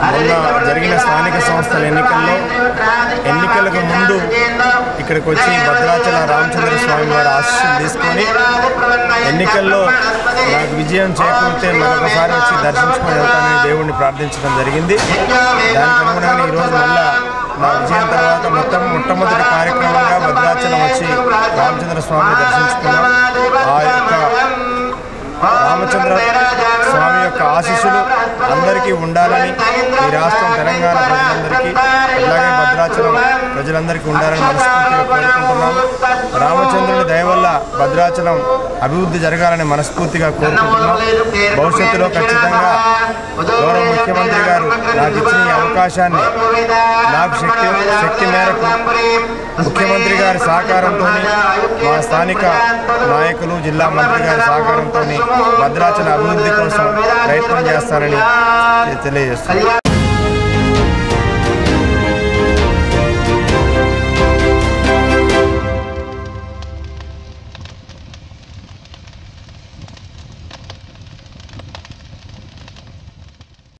మొన్న జరిగిన స్థానిక సంస్థల ఎన్నికల్లో ఎన్నికలకు ముందు ఇక్కడికి వచ్చి భద్రాచల రామచంద్ర స్వామి వారి ఆశీస్సులు తీసుకొని ఎన్నికల్లో నాకు విజయం చేకూరితే మరొకసారి వచ్చి దర్శించుకొని వెళ్తానని దేవుణ్ణి ప్రార్థించడం జరిగింది దానికి అనుగుణంగా ఈరోజు మళ్ళా నా విజయం తర్వాత మొత్తం మొట్టమొదటి కార్యక్రమంగా భద్రాచలం వచ్చి రామచంద్ర స్వామిని దర్శించుకున్నాం ఆ యొక్క రామచంద్ర స్వామి యొక్క ఆశీస్సులు అందరికీ ఉండాలని ఈ రాష్ట్రం తెలంగాణ ప్రజలందరికీ అలాగే భద్రాచలం ప్రజలందరికీ ఉండాలని మనస్ఫూర్తిగా కోరుకుంటున్నాము రామచంద్రుని దయ వల్ల భద్రాచలం అభివృద్ధి జరగాలని మనస్ఫూర్తిగా కోరుకుంటున్నాం భవిష్యత్తులో ఖచ్చితంగా గౌరవ ముఖ్యమంత్రి గారు నాకు ఇచ్చిన ఈ అవకాశాన్ని నాకు శక్తి శక్తి మేరకు ముఖ్యమంత్రి గారి సహకారంతో మా స్థానిక నాయకులు జిల్లా మంత్రి గారి సహకారంతో భద్రాచల అభివృద్ధి కోసం ప్రయత్నం చేస్తారని తెలియజేస్తున్నాను